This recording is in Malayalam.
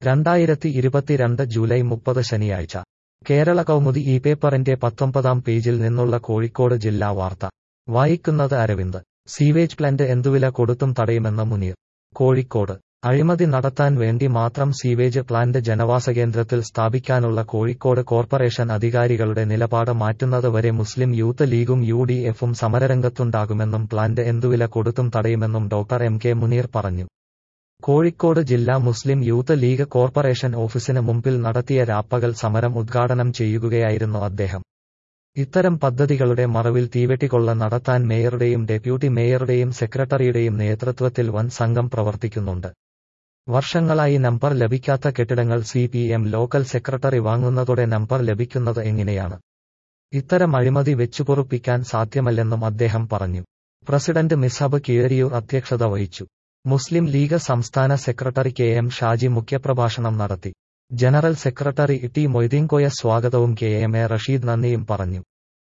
രണ്ടായിരത്തി ഇരുപത്തിരണ്ട് ജൂലൈ മുപ്പത് ശനിയാഴ്ച കേരള കൗമുദി ഈ പേപ്പറിന്റെ പത്തൊമ്പതാം പേജിൽ നിന്നുള്ള കോഴിക്കോട് ജില്ലാ വാർത്ത വായിക്കുന്നത് അരവിന്ദ് സീവേജ് പ്ലാന്റ് എന്തുവില കൊടുത്തും തടയുമെന്ന് മുനീർ കോഴിക്കോട് അഴിമതി നടത്താൻ വേണ്ടി മാത്രം സീവേജ് പ്ലാന്റ് ജനവാസകേന്ദ്രത്തിൽ സ്ഥാപിക്കാനുള്ള കോഴിക്കോട് കോർപ്പറേഷൻ അധികാരികളുടെ നിലപാട് മാറ്റുന്നത് വരെ മുസ്ലിം യൂത്ത് ലീഗും യു ഡി എഫും സമരരംഗത്തുണ്ടാകുമെന്നും പ്ലാന്റ് എന്തുവില കൊടുത്തും തടയുമെന്നും ഡോക്ടർ എം കെ മുനീർ പറഞ്ഞു കോഴിക്കോട് ജില്ലാ മുസ്ലിം യൂത്ത് ലീഗ് കോർപ്പറേഷൻ ഓഫീസിന് മുമ്പിൽ നടത്തിയ രാപ്പകൽ സമരം ഉദ്ഘാടനം ചെയ്യുകയായിരുന്നു അദ്ദേഹം ഇത്തരം പദ്ധതികളുടെ മറവിൽ തീവെട്ടിക്കൊള്ള നടത്താൻ മേയറുടെയും ഡെപ്യൂട്ടി മേയറുടെയും സെക്രട്ടറിയുടെയും നേതൃത്വത്തിൽ വൻ സംഘം പ്രവർത്തിക്കുന്നുണ്ട് വർഷങ്ങളായി നമ്പർ ലഭിക്കാത്ത കെട്ടിടങ്ങൾ C P M local secretary വാങ്ങുന്നതോടെ നമ്പർ ലഭിക്കുന്നത് എങ്ങനെയാണ് ഇത്തരം അഴിമതി വെച്ചുപൊറുപ്പിക്കാൻ സാധ്യമല്ലെന്നും അദ്ദേഹം പറഞ്ഞു പ്രസിഡന്റ് മിസബ് കീഴരിയൂർ അധ്യക്ഷത വഹിച്ചു മുസ്ലിം ലീഗ് സംസ്ഥാന സെക്രട്ടറി കെ എം ഷാജി മുഖ്യപ്രഭാഷണം നടത്തി ജനറൽ സെക്രട്ടറി ടി മൊയ്തീൻകോയ സ്വാഗതവും കെ എം എ റഷീദ് നന്ദിയും പറഞ്ഞു